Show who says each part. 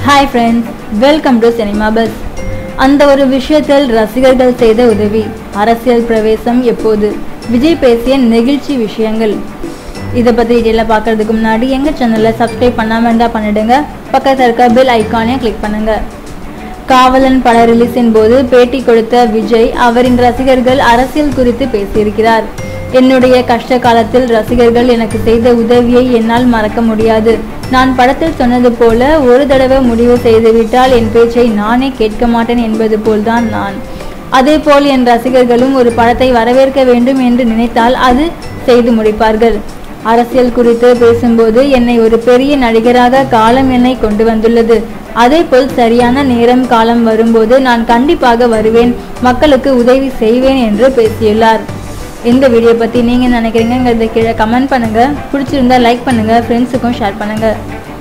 Speaker 1: hi friends welcome to Cinema Buzz அந்த ஒரு விஷயத்தில் ரசிகர்கள் செய்த உதவி அரசியல் பிரவேசம் எப்போது விஜய் பேசிய நெகிழ்ச்சி விஷயங்கள் இதை பற்றி டீட்டெயிலாக பார்க்கறதுக்கு முன்னாடி எங்கள் சேனலில் சப்ஸ்கிரைப் பண்ணாமல் இருந்தால் பண்ணிடுங்க பக்கத்தில் இருக்க பெல் ஐக்கானையும் கிளிக் பண்ணுங்கள் காவலன் பட ரிலீஸின் போது பேட்டி கொடுத்த விஜய் அவரின் ரசிகர்கள் அரசியல் குறித்து பேசியிருக்கிறார் என்னுடைய கஷ்ட காலத்தில் ரசிகர்கள் எனக்கு செய்த உதவியை என்னால் மறக்க முடியாது நான் படத்தில் சொன்னது போல ஒரு தடவை முடிவு செய்துவிட்டால் என் பேச்சை நானே கேட்க மாட்டேன் என்பது போல்தான் நான் அதேபோல் என் ரசிகர்களும் ஒரு படத்தை வரவேற்க வேண்டும் என்று நினைத்தால் அது செய்து முடிப்பார்கள் அரசியல் குறித்து பேசும்போது என்னை ஒரு பெரிய நடிகராக காலம் என்னை கொண்டு வந்துள்ளது அதேபோல் சரியான நேரம் காலம் வரும்போது நான் கண்டிப்பாக வருவேன் மக்களுக்கு உதவி செய்வேன் என்று பேசியுள்ளார் இந்த வீடியோ பற்றி நீங்கள் நினைக்கிறீங்கிறத கீழே கமெண்ட் பண்ணுங்கள் பிடிச்சிருந்தா லைக் பண்ணுங்கள் ஃப்ரெண்ட்ஸுக்கும் ஷேர் பண்ணுங்கள்